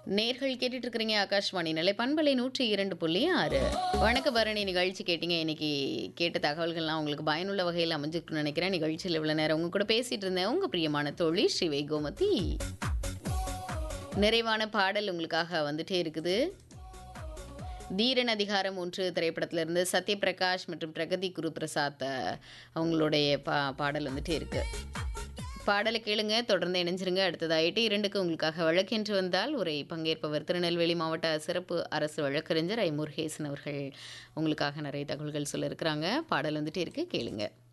நேர்கள் கேட்டுட்டு இருக்கிறீங்க ஆகாஷ்வாணி நிலை பண்பலை நூற்றி இரண்டு புள்ளி ஆறு வணக்க பரணி நிகழ்ச்சி கேட்டீங்க இன்னைக்கு கேட்ட தகவல்கள்லாம் உங்களுக்கு பயனுள்ள வகையில் அமைஞ்சிருக்குன்னு நினைக்கிறேன் நிகழ்ச்சியில் இவ்வளோ நேரம் உங்க கூட பேசிட்டு இருந்தேன் உங்க பிரியமான தோழி ஸ்ரீவை கோமதி நிறைவான பாடல் உங்களுக்காக வந்துட்டே இருக்குது தீரன் அதிகாரம் ஒன்று திரைப்படத்திலிருந்து சத்யபிரகாஷ் மற்றும் பிரகதி குரு பிரசாத் அஹ், அவங்களுடைய பா பாடல் வந்துட்டே இருக்கு பாடலை கேளுங்க தொடர்ந்து இணைஞ்சிருங்க அடுத்ததாயிட்டு இரண்டுக்கு உங்களுக்காக வழக்கென்று வந்தால் உரை பங்கேற்பவர் திருநெல்வேலி மாவட்ட சிறப்பு அரசு வழக்கறிஞர் ஐ முருகேசன் அவர்கள் உங்களுக்காக நிறைய தகவல்கள் சொல்ல இருக்கிறாங்க பாடல் வந்துட்டே இருக்கு கேளுங்க